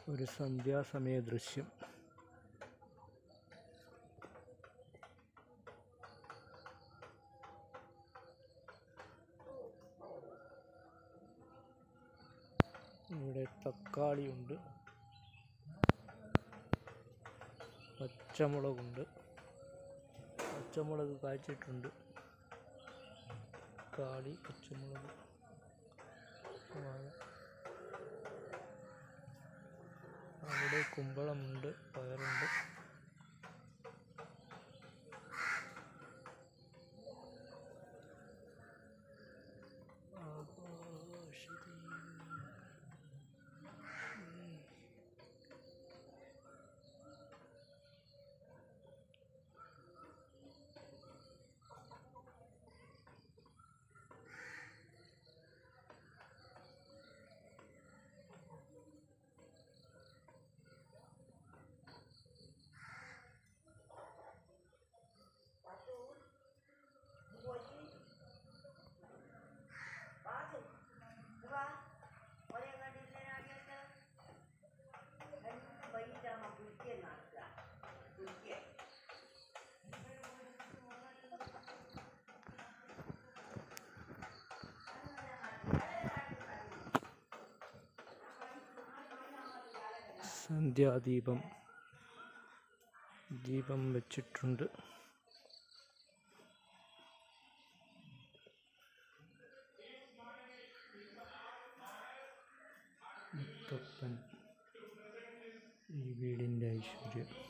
ഒരു സന്ധ്യാസമയ ദൃശ്യം ഇവിടെ തക്കാളിയുണ്ട് പച്ചമുളകുണ്ട് പച്ചമുളക് കായ്ച്ചിട്ടുണ്ട് തക്കാളി പച്ചമുളക് വാഴ അവിടെ കുമ്പളമുണ്ട് പയറുണ്ട് ആകാശദീപം. സന്ധ്യാദീപം ദീപം വെച്ചിട്ടുണ്ട് മുത്തപ്പൻ ഈ വീടിൻ്റെ ഐശ്വര്യം